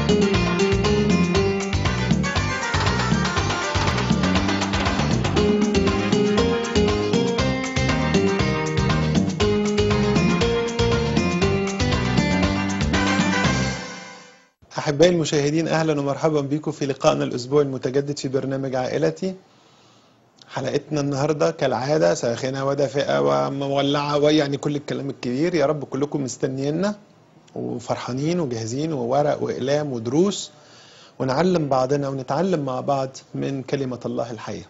أحبائي المشاهدين أهلا ومرحبا بكم في لقائنا الأسبوع المتجدد في برنامج عائلتي حلقتنا النهاردة كالعادة ساخنة ودافئة ومولعة ويعني كل الكلام الكبير يا رب كلكم مستنيينا وفرحانين وجاهزين وورق وإقلام ودروس ونعلم بعضنا ونتعلم مع بعض من كلمة الله الحية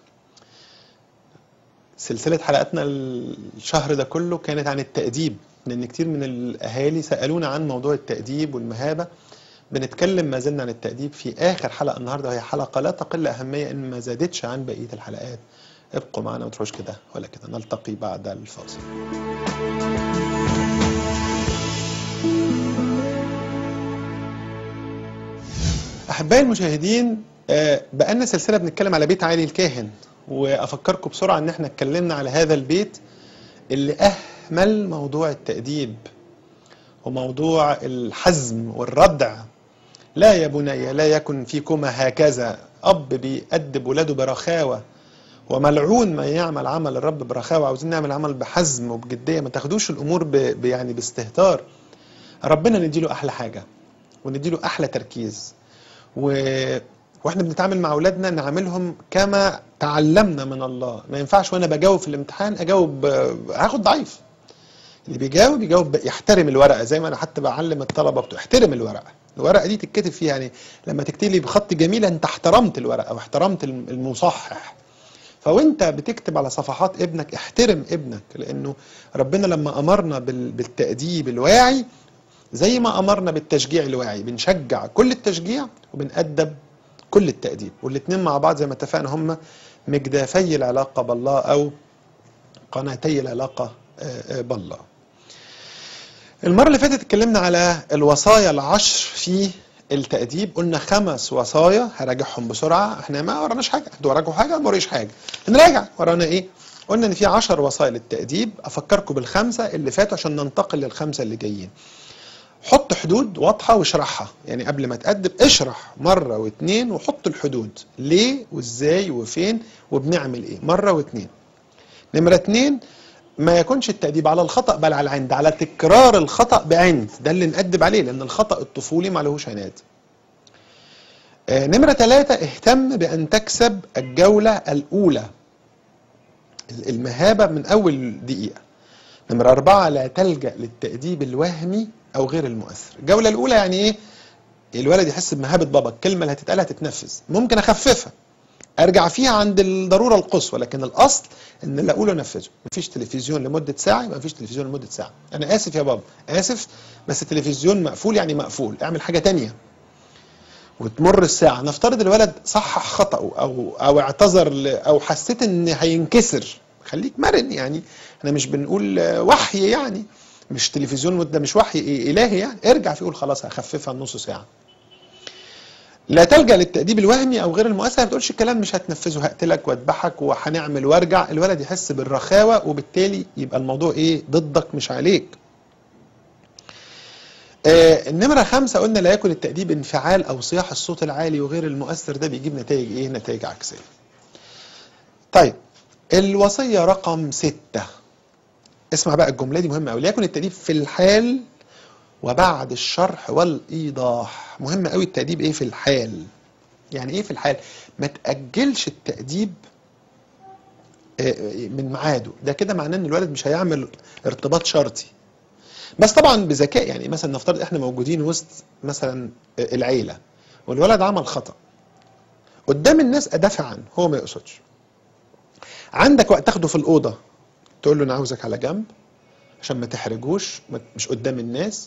سلسلة حلقاتنا الشهر ده كله كانت عن التأديب لأن كتير من الأهالي سألونا عن موضوع التأديب والمهابة بنتكلم ما زلنا عن التأديب في آخر حلقة النهاردة وهي حلقة لا تقل أهمية إن ما زادتش عن بقية الحلقات ابقوا معنا ما تروحوش كده ولا كده نلتقي بعد الفاصل أحبائي المشاهدين آه، بقالنا سلسلة بنتكلم على بيت عالي الكاهن وأفكركم بسرعة إن احنا اتكلمنا على هذا البيت اللي أهمل موضوع التأديب وموضوع الحزم والردع لا يا بني لا يكن فيكما هكذا أب بيأدب ولاده برخاوة وملعون ما يعمل عمل الرب برخاوة عاوزين نعمل عمل بحزم وبجدية ما تاخدوش الأمور ب... ب... يعني باستهتار ربنا نديله أحلى حاجة ونديله أحلى تركيز و... واحنا بنتعامل مع اولادنا نعاملهم كما تعلمنا من الله ما ينفعش وانا بجاوب في الامتحان اجاوب هاخد ضعيف اللي بيجاوب يجاوب يحترم الورقه زي ما انا حتى بعلم الطلبه بتوع احترم الورقه الورقه دي تتكتب فيها يعني لما تكتب لي بخط جميل انت احترمت الورقه واحترمت المصحح فوانت بتكتب على صفحات ابنك احترم ابنك لانه ربنا لما امرنا بال- بالتاديب الواعي زي ما امرنا بالتشجيع الواعي بنشجع كل التشجيع وبنأدب كل التأديب والاثنين مع بعض زي ما اتفقنا هم مجدافي العلاقه بالله او قناتي العلاقه آه، آه، بالله المرة اللي فاتت اتكلمنا على الوصايا العشر في التأديب قلنا خمس وصايا هراجعهم بسرعة احنا ما وراناش حاجة انتوا وراكوا حاجة ما وريش حاجة هنراجع ورانا ايه قلنا ان في عشر وصايا للتأديب افكركم بالخمسة اللي فاتوا عشان ننتقل للخمسة اللي جايين حط حدود واضحة واشرحها يعني قبل ما تأدب اشرح مرة واتنين وحط الحدود ليه وازاي وفين وبنعمل ايه مرة واتنين نمرة اتنين ما يكونش التأديب على الخطأ بل على العند على تكرار الخطأ بعند ده اللي نأدب عليه لأن الخطأ الطفولي ما لهوش عناد آه، نمرة ثلاثة اهتم بأن تكسب الجولة الأولى المهابة من أول دقيقة نمرة أربعة لا تلجأ للتأديب الوهمي أو غير المؤثر الجولة الأولى يعني إيه الولد يحس بمهابة بابا الكلمة اللي هتتقال هتتنفذ ممكن أخففها ارجع فيها عند الضروره القصوى لكن الاصل ان اللي اقوله انفذه مفيش تلفزيون لمده ساعه يبقى مفيش تلفزيون لمده ساعه انا اسف يا بابا اسف بس التلفزيون مقفول يعني مقفول اعمل حاجه تانية وتمر الساعه نفترض الولد صحح خطأه او او اعتذر ل- او حسيت ان هينكسر خليك مرن يعني احنا مش بنقول آه، وحي يعني مش تلفزيون ده مش وحي إيه الهي يعني ارجع فيه قول خلاص هخففها نص ساعه لا تلجأ للتأديب الوهمي أو غير المؤثر ما تقولش الكلام مش هتنفذه هقتلك وأذبحك وهنعمل وارجع الولد يحس بالرخاوة وبالتالي يبقى الموضوع إيه ضدك مش عليك آه النمرة خمسة قلنا لا يكن التأديب انفعال أو صياح الصوت العالي وغير المؤثر ده بيجيب نتائج إيه نتائج عكسية طيب الوصية رقم ستة اسمع بقى الجملة دي مهمة أوي لا يكن التأديب في الحال وبعد الشرح والإيضاح مهم قوي التأديب إيه في الحال يعني إيه في الحال ما تأجلش التأديب آه، من ميعاده ده كده معناه ان الولد مش هيعمل ارتباط شرطي بس طبعا بذكاء يعني مثلا نفترض احنا موجودين وسط مثلا آه، العيله والولد عمل خطأ قدام الناس ادافع عنه هو ما يقصدش عندك وقت تاخده في الاوضه تقول له انا عاوزك على جنب عشان ما تحرجوش ما- مش قدام الناس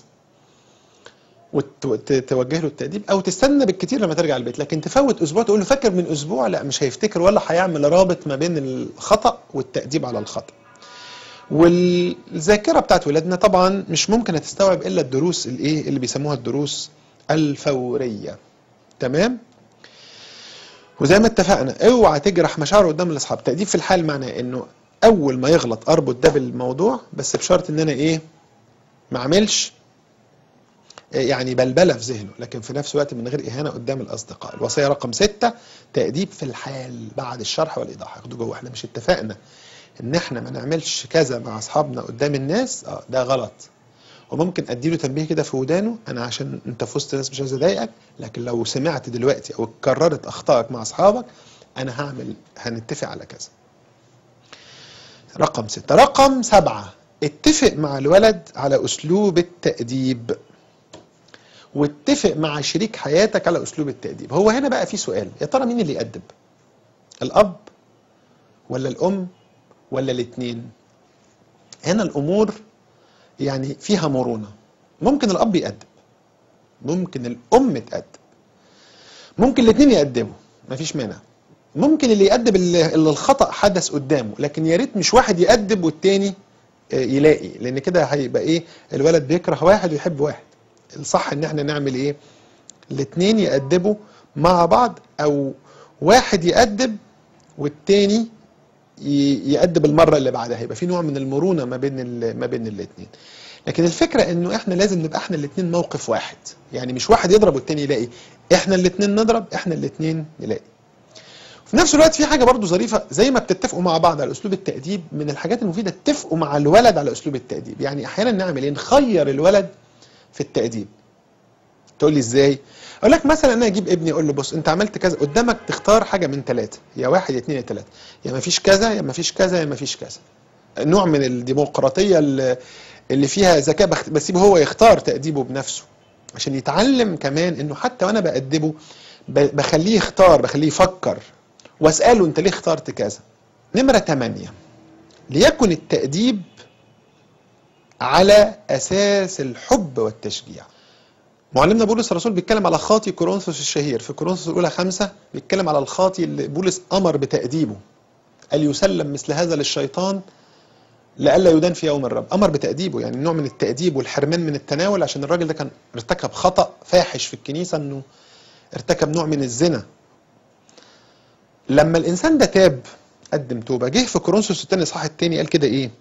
وتوجه له التأديب او تستنى بالكتير لما ترجع البيت لكن تفوت اسبوع تقول له فاكر من اسبوع لا مش هيفتكر ولا هيعمل رابط ما بين الخطأ والتأديب على الخطأ والذاكره بتاعت ولادنا طبعا مش ممكن هتستوعب الا الدروس الايه اللي بيسموها الدروس الفوريه تمام وزي ما اتفقنا اوعى تجرح مشاعره قدام الاصحاب تأديب في الحال معناه انه اول ما يغلط اربط ده بالموضوع بس بشرط ان انا ايه ما اعملش يعني بلبلة في ذهنه لكن في نفس الوقت من غير إهانة قدام الأصدقاء الوصية رقم ستة تأديب في الحال بعد الشرح والإيضاح ياخدوا جوه احنا مش اتفقنا ان احنا ما نعملش كذا مع اصحابنا قدام الناس اه ده غلط وممكن اديله تنبيه كده في ودانه انا عشان انت في وسط ناس مش عايز اضايقك لكن لو سمعت دلوقتي او اتكررت اخطائك مع اصحابك انا هعمل هنتفق على كذا رقم ستة رقم سبعة اتفق مع الولد على اسلوب التأديب واتفق مع شريك حياتك على اسلوب التأديب هو هنا بقى في سؤال يا ترى مين اللي يأدب الاب ولا الام ولا الاثنين هنا الامور يعني فيها مرونه ممكن الاب يأدب ممكن الام تأدب ممكن الاثنين يأدبوا مفيش مانع ممكن اللي يأدب اللي اللي الخطأ حدث قدامه لكن يا ريت مش واحد يأدب والتاني آه، يلاقي لان كده هيبقى ايه الولد بيكره واحد ويحب واحد الصح ان احنا نعمل ايه الاثنين يأدبوا مع بعض او واحد يأدب والتاني ي- يأدب المرة اللي بعدها يبقى في نوع من المرونة ما بين ال- ما بين الاثنين لكن الفكرة انه احنا لازم نبقى احنا الاثنين موقف واحد يعني مش واحد يضرب والتاني يلاقي احنا الاثنين نضرب احنا الاثنين نلاقي في نفس الوقت في حاجة برضو ظريفة زي ما بتتفقوا مع بعض على اسلوب التأديب من الحاجات المفيدة اتفقوا مع الولد على اسلوب التأديب يعني احيانا نعمل ايه نخير الولد في التأديب تقول لي ازاي اقول لك مثلا انا اجيب ابني اقول له بص انت عملت كذا قدامك تختار حاجه من ثلاثه يا واحد يا اثنين يا ثلاثه يا ما فيش كذا يا ما فيش كذا يا ما فيش كذا نوع من الديمقراطيه اللي اللي فيها ذكاء بخ- بسيبه هو يختار تأديبه بنفسه عشان يتعلم كمان انه حتى وانا بأدبه ب- بخليه يختار بخليه يفكر واسأله انت ليه اخترت كذا نمرة 8 ليكن التأديب على أساس الحب والتشجيع معلمنا بولس الرسول بيتكلم على خاطي كورنثوس الشهير في كورنثوس الأولى خمسة بيتكلم على الخاطي اللي بولس أمر بتأديبه قال يسلم مثل هذا للشيطان لئلا يدان في يوم الرب أمر بتأديبه يعني نوع من التأديب والحرمان من التناول عشان الراجل ده كان ارتكب خطأ فاحش في الكنيسة انه ارتكب نوع من الزنا لما الإنسان ده تاب قدم توبة جه في كورنثوس الثاني الإصحاح الثاني قال كده إيه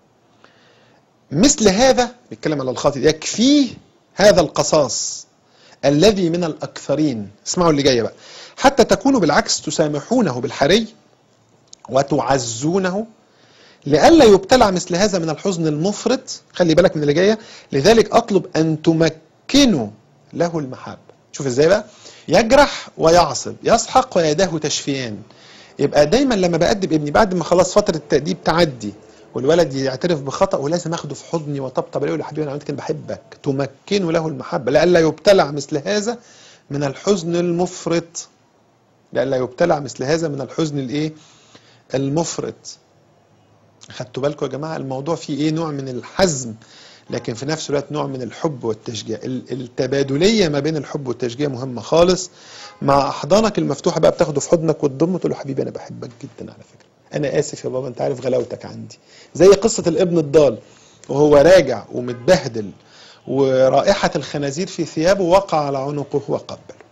مثل هذا بيتكلم على الخاطئ يكفيه هذا القصاص الذي من الأكثرين اسمعوا اللي جاية بقى حتى تكونوا بالعكس تسامحونه بالحري وتعزونه لئلا يبتلع مثل هذا من الحزن المفرط خلي بالك من اللي جايه لذلك اطلب ان تمكنوا له المحبه شوف ازاي بقى يجرح ويعصب يسحق ويداه تشفيان يبقى دايما لما بأدب ابني بعد ما خلاص فتره التأديب تعدي والولد يعترف بخطأ ولازم اخده في حضني وطبطب عليه وأقول له حبيبي انا عملت كده بحبك تمكنوا له المحبه لئلا يبتلع مثل هذا من الحزن المفرط لئلا يبتلع مثل هذا من الحزن الايه المفرط خدتوا بالكم يا جماعه الموضوع فيه ايه نوع من الحزم لكن في نفس الوقت نوع من الحب والتشجيع ال- التبادليه ما بين الحب والتشجيع مهمه خالص مع احضانك المفتوحه بقى بتاخده في حضنك وتضمه تقول له حبيبي انا بحبك جدا على فكره انا اسف يا بابا انت عارف غلاوتك عندي زي قصه الابن الضال وهو راجع ومتبهدل ورائحه الخنازير في ثيابه وقع على عنقه وقبله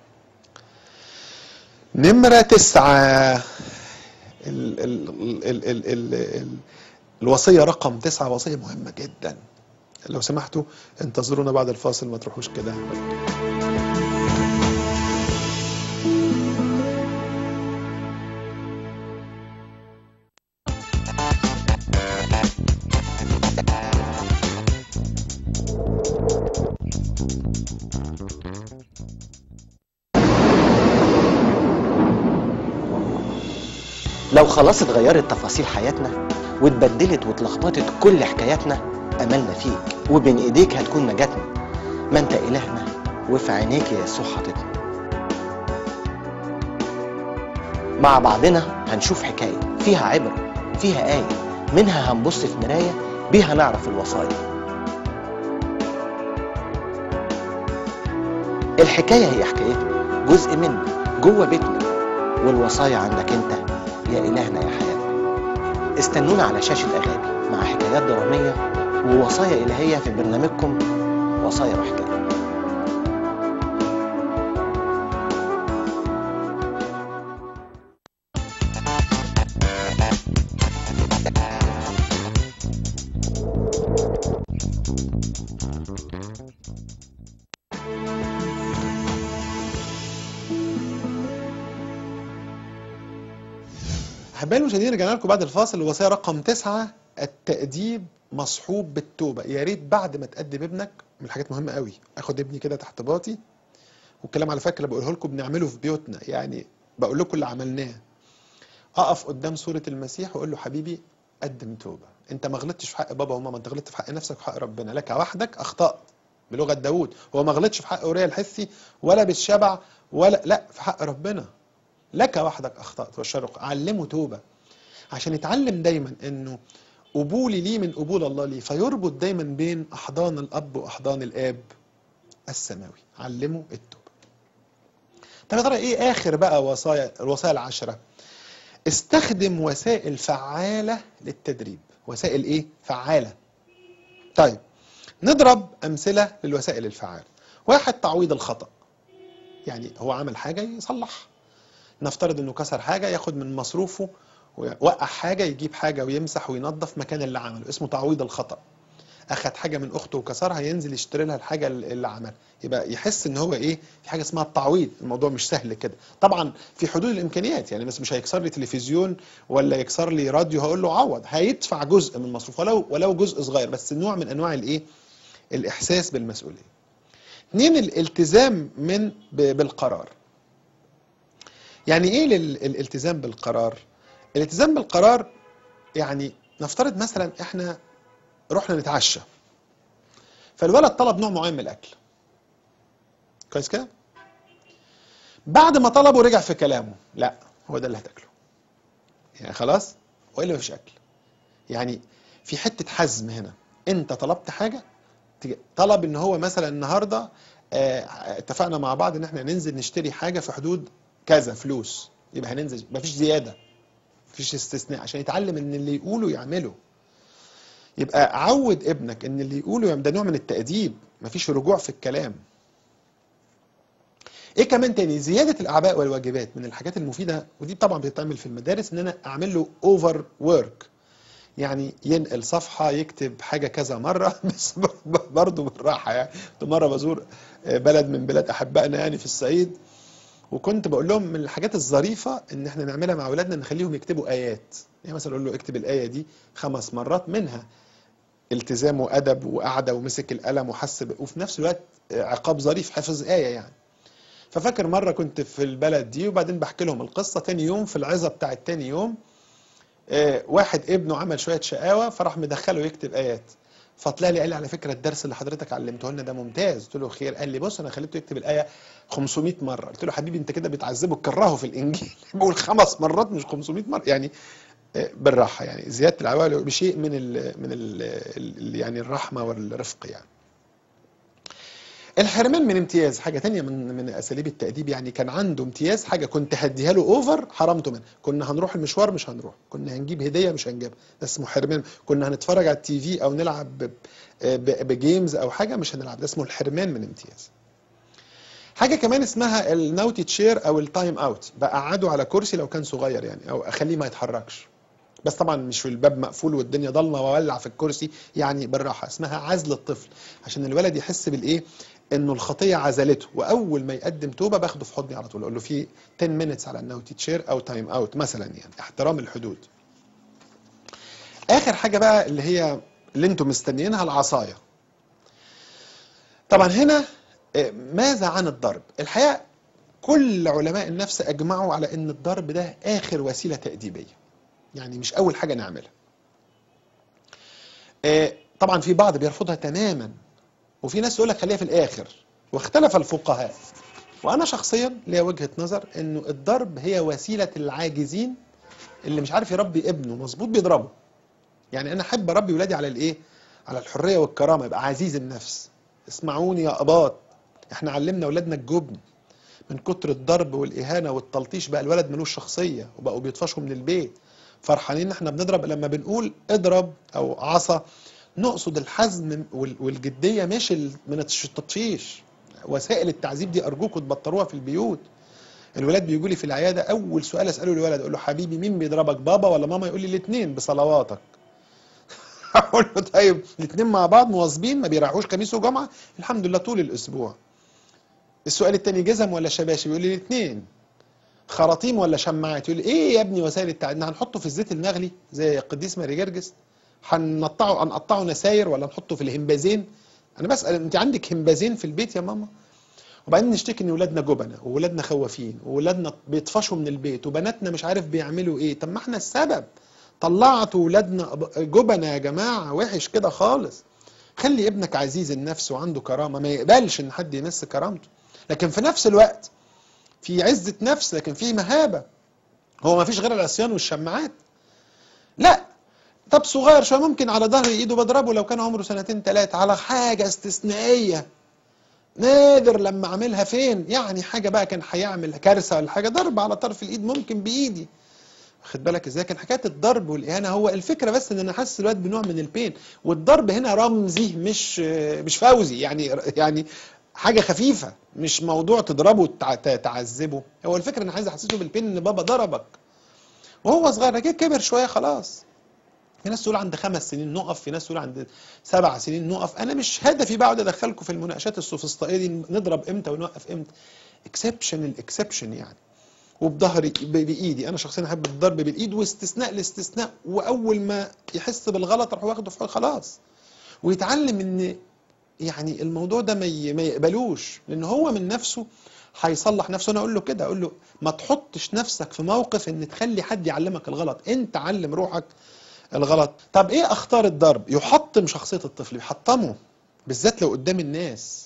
نمره تسعه ال ال ال ال ال ال الوصية رقم تسعة وصية مهمة جدا لو سمحتوا انتظرونا بعد الفاصل ما تروحوش كده لو خلاص اتغيرت تفاصيل حياتنا واتبدلت واتلخبطت كل حكاياتنا املنا فيك وبين ايديك هتكون نجاتنا ما انت الهنا وفي عينيك يا يسوع حاططنا مع بعضنا هنشوف حكايه فيها عبره فيها ايه منها هنبص في مرايه بيها نعرف الوصايا الحكايه هي حكايتنا جزء منا جوه بيتنا والوصايا عندك انت يا إلهنا يا حياتنا استنونا على شاشة أغاني مع حكايات درامية ووصايا إلهية في برنامجكم وصايا وحكاية احبائي المشاهدين رجعنا لكم بعد الفاصل الوصيه رقم تسعة التأديب مصحوب بالتوبة يا ريت بعد ما تأدب ابنك من الحاجات مهمة قوي اخد ابني كده تحت باطي والكلام على فكرة بقوله لكم بنعمله في بيوتنا يعني بقول لكم اللي عملناه اقف قدام صورة المسيح واقول له حبيبي قدم توبة انت ما غلطتش في حق بابا وماما انت غلطت في حق نفسك وحق ربنا لك وحدك اخطأت بلغة داوود هو ما غلطش في حق اوريا الحثي ولا بالشبع ولا لا في حق ربنا لك وحدك اخطأت والشر علمه توبة عشان يتعلم دايما انه قبولي ليه من قبول الله ليه فيربط دايما بين احضان الاب واحضان الاب السماوي علمه التوبة طب يا ترى ايه اخر بقى وصايا الوصايا العشرة استخدم وسائل فعالة للتدريب وسائل ايه فعالة طيب نضرب امثلة للوسائل الفعالة واحد تعويض الخطأ يعني هو عمل حاجة يصلح نفترض انه كسر حاجة ياخد من مصروفه ووقع حاجة يجيب حاجة ويمسح وينظف مكان اللي عمله اسمه تعويض الخطأ اخد حاجة من اخته وكسرها ينزل يشتري لها الحاجة اللي عملها يبقى يحس ان هو ايه في حاجة اسمها التعويض الموضوع مش سهل كده طبعا في حدود الامكانيات يعني بس مش هيكسر لي تلفزيون ولا يكسر لي راديو هقول له عوض هيدفع جزء من المصروف ولو ولو جزء صغير بس نوع من انواع الايه الاحساس بالمسؤولية اثنين الالتزام من ب- بالقرار يعني ايه لل- الالتزام بالقرار الالتزام بالقرار يعني نفترض مثلا احنا رحنا نتعشى فالولد طلب نوع معين من الاكل كويس كده بعد ما طلبه رجع في كلامه لا هو ده اللي هتاكله يعني خلاص والا مفيش اكل يعني في حته حزم هنا انت طلبت حاجه تيجي- طلب ان هو مثلا النهارده آه، اتفقنا مع بعض ان احنا ننزل نشتري حاجه في حدود كذا فلوس يبقى هننزل مفيش زياده مفيش استثناء عشان يتعلم ان اللي يقوله يعمله يبقى عود ابنك ان اللي يقوله يعمل ده نوع من التأديب مفيش رجوع في الكلام ايه كمان تاني زيادة الاعباء والواجبات من الحاجات المفيدة ودي طبعا بتتعمل في المدارس ان انا اعمل له اوفر ورك يعني ينقل صفحة يكتب حاجة كذا مرة بس برضه بالراحة يعني كنت مرة بزور بلد من بلاد أحبائنا يعني في الصعيد وكنت بقول لهم من الحاجات الظريفة ان احنا نعملها مع اولادنا نخليهم يكتبوا ايات يعني مثلا اقول له اكتب الايه دي خمس مرات منها التزام وادب وقعده ومسك القلم وحس ب- وفي نفس الوقت عقاب ظريف حفظ ايه يعني ففاكر مره كنت في البلد دي وبعدين بحكي لهم القصه تاني يوم في العظه بتاعت تاني يوم آه، واحد ابنه عمل شويه شقاوه فراح مدخله يكتب ايات فطلع لي قال لي على فكره الدرس اللي حضرتك علمته لنا ده ممتاز قلت له خير قال لي بص انا خليته يكتب الايه 500 مره قلت له حبيبي انت كده بتعذبه تكرهه في الانجيل بقول خمس مرات مش 500 مره يعني آه، بالراحه يعني زياده العوالي بشيء من ال من ال ال يعني الرحمه والرفق يعني الحرمان من امتياز حاجة تانية من من أساليب التأديب يعني كان عنده امتياز حاجة كنت هديها له أوفر حرمته منها كنا هنروح المشوار مش هنروح كنا هنجيب هدية مش هنجيبها ده اسمه حرمان كنا هنتفرج على التي في أو نلعب ب- ب- بجيمز أو حاجة مش هنلعب ده اسمه الحرمان من امتياز حاجة كمان اسمها النوتي تشير أو التايم أوت بقعده على كرسي لو كان صغير يعني أو أخليه ما يتحركش بس طبعا مش في الباب مقفول والدنيا ضلمه واولع في الكرسي يعني بالراحه اسمها عزل الطفل عشان الولد يحس بالايه انه الخطيه عزلته واول ما يقدم توبه باخده في حضني على طول اقول له في 10 مينتس على انه تيتشير او تايم اوت مثلا يعني احترام الحدود اخر حاجه بقى اللي هي اللي انتم مستنيينها العصايه طبعا هنا آه، ماذا عن الضرب الحقيقه كل علماء النفس اجمعوا على ان الضرب ده اخر وسيله تاديبيه يعني مش اول حاجه نعملها آه، طبعا في بعض بيرفضها تماما وفي ناس يقول لك خليها في الاخر واختلف الفقهاء وانا شخصيا ليا وجهه نظر انه الضرب هي وسيله العاجزين اللي مش عارف يربي ابنه مظبوط بيضربه يعني انا احب اربي ولادي على الايه على الحريه والكرامه يبقى عزيز النفس اسمعوني يا اباط احنا علمنا اولادنا الجبن من كتر الضرب والاهانه والتلطيش بقى الولد ملوش شخصيه وبقوا بيطفشوا من البيت فرحانين ان احنا بنضرب لما بنقول اضرب او عصا نقصد الحزم وال- والجديه مش ال- من التطفيش وسائل التعذيب دي ارجوكم تبطلوها في البيوت الولاد بيجوا لي في العياده اول سؤال اساله الولد اقول له حبيبي مين بيضربك بابا ولا ماما يقول لي الاثنين بصلواتك اقول له طيب الاثنين مع بعض مواظبين ما بيراعوش خميس وجمعه الحمد لله طول الاسبوع السؤال الثاني جزم ولا شباشب يقول لي الاثنين خراطيم ولا شماعات يقول لي ايه يا ابني وسائل التعدين هنحطه في الزيت المغلي زي القديس ماري جرجس هنقطعه هنقطعه نساير ولا نحطه في الهمبازين انا بسال انت عندك همبازين في البيت يا ماما وبعدين نشتكي ان ولادنا جبنه وولادنا خوافين وولادنا بيطفشوا من البيت وبناتنا مش عارف بيعملوا ايه طب ما احنا السبب طلعتوا ولادنا جبنه يا جماعه وحش كده خالص خلي ابنك عزيز النفس وعنده كرامه ما يقبلش ان حد يمس كرامته لكن في نفس الوقت في عزه نفس لكن في مهابه هو ما فيش غير العصيان والشماعات لا طب صغير شويه ممكن على ظهر ايده بضربه لو كان عمره سنتين ثلاثه على حاجه استثنائيه نادر لما اعملها فين يعني حاجه بقى كان هيعمل كارثه ولا حاجه ضرب على طرف الايد ممكن بايدي واخد بالك ازاي كان حكايه الضرب والاهانه هو الفكره بس ان انا حاسس الواد بنوع من البين والضرب هنا رمزي مش مش فوزي يعني يعني حاجه خفيفه مش موضوع تضربه وتعذبه هو الفكره انا عايز احسسه بالبين ان بابا ضربك وهو صغير كده كبر شويه خلاص في ناس تقول عند خمس سنين نقف في ناس تقول عند سبع سنين نقف انا مش هدفي بقعد ادخلكم في المناقشات السوفسطائيه دي نضرب امتى ونوقف امتى اكسبشن الاكسبشن يعني وبظهري بايدي انا شخصيا احب الضرب بالايد واستثناء الاستثناء واول ما يحس بالغلط اروح واخده في خلاص ويتعلم ان يعني الموضوع ده ما يقبلوش لان هو من نفسه هيصلح نفسه انا اقول له كده اقول له ما تحطش نفسك في موقف ان تخلي حد يعلمك الغلط انت علم روحك الغلط طب ايه اخطار الضرب يحطم شخصيه الطفل يحطمه بالذات لو قدام الناس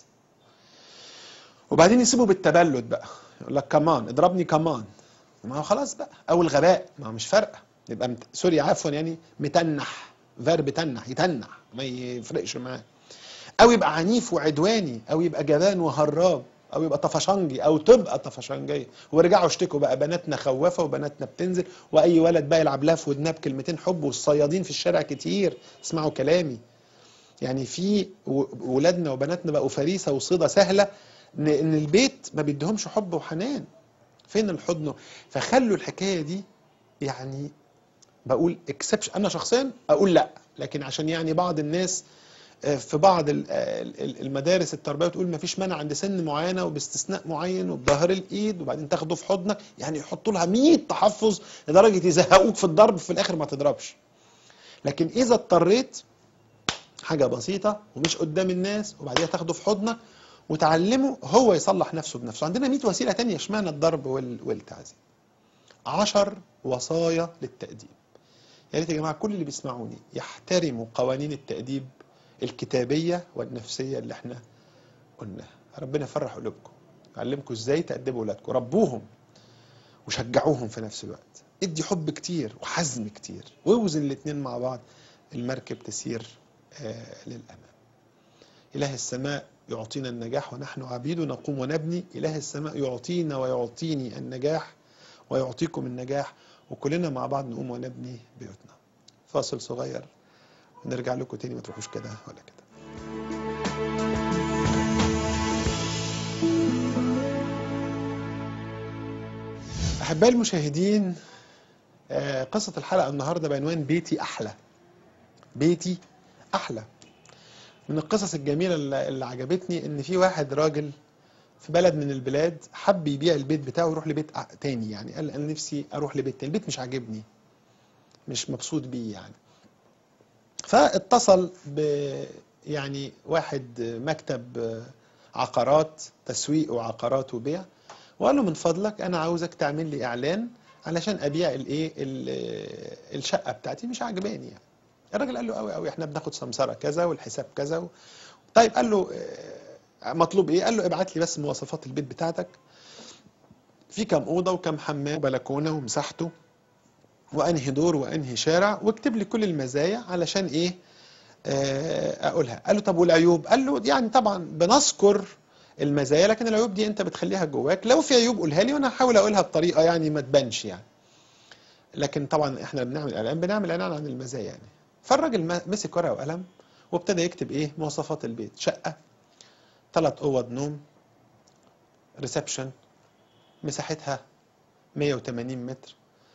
وبعدين يسيبه بالتبلد بقى يقول لك كمان اضربني كمان ما هو خلاص بقى او الغباء ما هو مش فارقه يبقى مت... سوري عفوا يعني متنح فيرب تنح يتنح ما يفرقش معاه او يبقى عنيف وعدواني او يبقى جبان وهراب او يبقى طفشنجي او تبقى طفشنجيه ورجعوا اشتكوا بقى بناتنا خوافه وبناتنا بتنزل واي ولد بقى يلعب لها في ودنها بكلمتين حب والصيادين في الشارع كتير اسمعوا كلامي يعني في ولادنا وبناتنا بقوا فريسه وصيده سهله ان البيت ما بيديهمش حب وحنان فين الحضن فخلوا الحكايه دي يعني بقول اكسبشن انا شخصيا اقول لا لكن عشان يعني بعض الناس في بعض المدارس التربيه تقول ما فيش مانع عند سن معينه وباستثناء معين وبظهر الايد وبعدين تاخده في حضنك يعني يحطوا لها 100 تحفظ لدرجه يزهقوك في الضرب في الاخر ما تضربش لكن اذا اضطريت حاجه بسيطه ومش قدام الناس وبعديها تاخده في حضنك وتعلمه هو يصلح نفسه بنفسه عندنا 100 وسيله تانية اشمعنى الضرب والتعذيب 10 وصايا للتأديب يا ريت يا جماعه كل اللي بيسمعوني يحترموا قوانين التأديب الكتابية والنفسية اللي احنا قلناها ربنا يفرح قلوبكم يعلمكم ازاي تأدبوا اولادكم ربوهم وشجعوهم في نفس الوقت ادي حب كتير وحزم كتير واوزن الاتنين مع بعض المركب تسير آه للأمام إله السماء يعطينا النجاح ونحن عبيد نقوم ونبني إله السماء يعطينا ويعطيني النجاح ويعطيكم النجاح وكلنا مع بعض نقوم ونبني بيوتنا فاصل صغير ونرجع لكم تاني ما تروحوش كده ولا كده أحبائي المشاهدين قصة الحلقة النهاردة بعنوان بيتي أحلى بيتي أحلى من القصص الجميلة اللي عجبتني إن في واحد راجل في بلد من البلاد حب يبيع البيت بتاعه ويروح لبيت تاني يعني قال أنا نفسي أروح لبيت تاني البيت مش عاجبني مش مبسوط بيه يعني فاتصل ب يعني واحد مكتب عقارات تسويق وعقارات وبيع وقال له من فضلك انا عاوزك تعمل لي اعلان علشان ابيع الايه الشقه بتاعتي مش عاجباني يعني الراجل قال له قوي قوي احنا بناخد سمسره كذا والحساب كذا و... طيب قال له مطلوب ايه قال له ابعت لي بس مواصفات البيت بتاعتك في كام اوضه وكام حمام وبلكونه ومساحته وانهي دور وانهي شارع واكتب لي كل المزايا علشان ايه اقولها قال له طب والعيوب قال له يعني طبعا بنذكر المزايا لكن العيوب دي انت بتخليها جواك لو في عيوب قولها لي وانا هحاول اقولها بطريقه يعني ما تبانش يعني لكن طبعا احنا بنعمل اعلان بنعمل اعلان عن المزايا يعني فالراجل مسك ورقه وقلم وابتدى يكتب ايه مواصفات البيت شقه ثلاث اوض نوم ريسبشن مساحتها 180 متر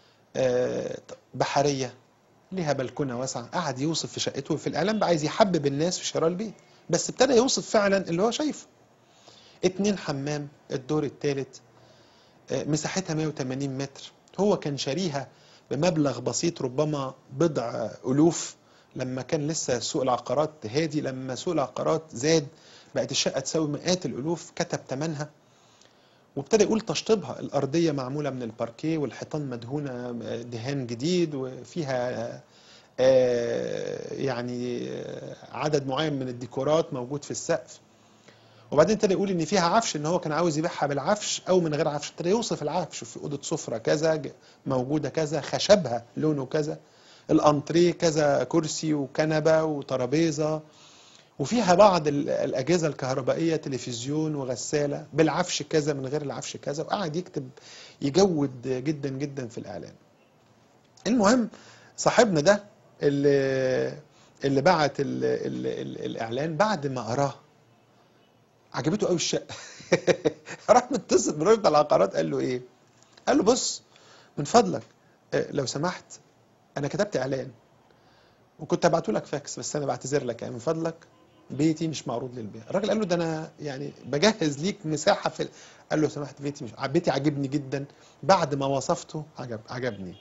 بحريه ليها بلكونه واسعه قعد يوصف في شقته في الاعلان بقى عايز يحبب الناس في شراء البيت بس ابتدى يوصف فعلا اللي هو شايفه اتنين حمام الدور الثالث آه، مساحتها 180 متر هو كان شاريها بمبلغ بسيط ربما بضع ألوف لما كان لسه سوق العقارات هادي لما سوق العقارات زاد بقت الشقة تساوي مئات الألوف كتب ثمنها وابتدى يقول تشطيبها الأرضية معمولة من الباركيه والحيطان مدهونة دهان جديد وفيها آه، يعني آه، عدد معين من الديكورات موجود في السقف وبعدين ابتدى يقول ان فيها عفش ان هو كان عاوز يبيعها بالعفش او من غير عفش ابتدى يوصف العفش في اوضه سفره كذا ج- موجوده كذا خشبها لونه كذا الانتريه كذا كرسي وكنبه وترابيزه وفيها بعض ال- الاجهزه الكهربائيه تلفزيون وغساله بالعفش كذا من غير العفش كذا وقعد يكتب يجود جدا جدا في الاعلان المهم صاحبنا ده اللي اللي بعت ال ال ال الاعلان بعد ما قراه عجبته قوي الشقه راح متصل بالراجل بتاع العقارات قال له ايه قال له بص من فضلك آه، لو سمحت انا كتبت اعلان وكنت هبعته لك فاكس بس انا بعتذر لك يعني من فضلك بيتي مش معروض للبيع الراجل قال له ده انا يعني بجهز ليك مساحه في ال- قال له سمحت بيتي مش بيتي عجبني جدا بعد ما وصفته عجب عجبني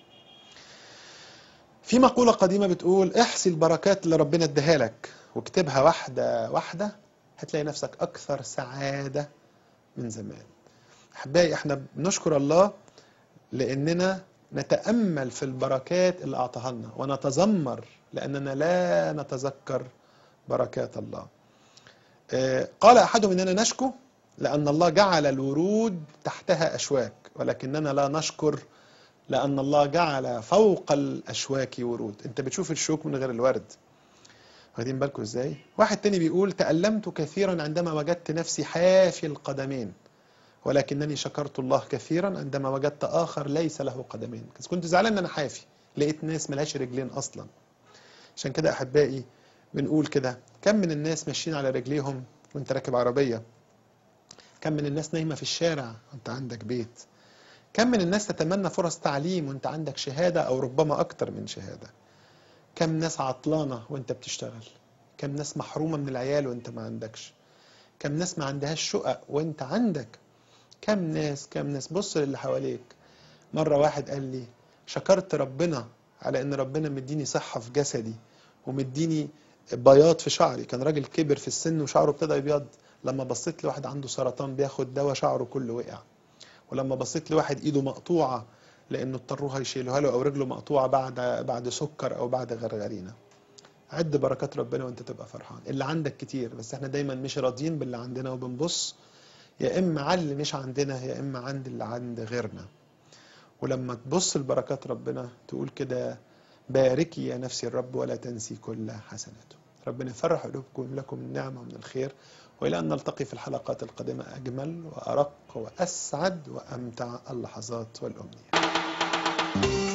في مقولة قديمة بتقول احصي البركات اللي ربنا اداها لك واكتبها واحدة واحدة هتلاقي نفسك أكثر سعادة من زمان أحبائي احنا بنشكر الله لأننا نتأمل في البركات اللي أعطاها لنا ونتذمر لأننا لا نتذكر بركات الله آه، قال أحدهم إننا نشكو لأن الله جعل الورود تحتها أشواك ولكننا لا نشكر لأن الله جعل فوق الأشواك ورود أنت بتشوف الشوك من غير الورد واخدين بالكم ازاي واحد تاني بيقول تألمت كثيرا عندما وجدت نفسي حافي القدمين ولكنني شكرت الله كثيرا عندما وجدت آخر ليس له قدمين بس كنت زعلان ان انا حافي لقيت ناس ملهاش رجلين اصلا عشان كده احبائي بنقول كده كم من الناس ماشيين على رجليهم وانت راكب عربية كم من الناس نايمة في الشارع وانت عندك بيت كم من الناس تتمنى فرص تعليم وانت عندك شهادة او ربما اكتر من شهادة كم ناس عطلانة وانت بتشتغل كم ناس محرومة من العيال وانت ما عندكش كم ناس ما عندهاش شقق وانت عندك كم ناس كم ناس بص للي حواليك مرة واحد قال لي شكرت ربنا على ان ربنا مديني صحة في جسدي ومديني بياض في شعري كان راجل كبر في السن وشعره ابتدى يبيض لما بصيت لواحد عنده سرطان بياخد دواء شعره كله وقع ولما بصيت لواحد ايده مقطوعة لانه اضطروها يشيلوها له او رجله مقطوعة بعد بعد سكر او بعد غرغرينة عد بركات ربنا وانت تبقى فرحان اللي عندك كتير بس احنا دايما مش راضيين باللي عندنا وبنبص يا اما على اللي مش عندنا يا اما عند اللي عند غيرنا ولما تبص لبركات ربنا تقول كده باركي يا نفسي الرب ولا تنسي كل حسناته ربنا يفرح قلوبكم لكم النعمة من الخير وإلى أن نلتقي في الحلقات القادمة أجمل وأرق وأسعد وأمتع اللحظات والأمنيات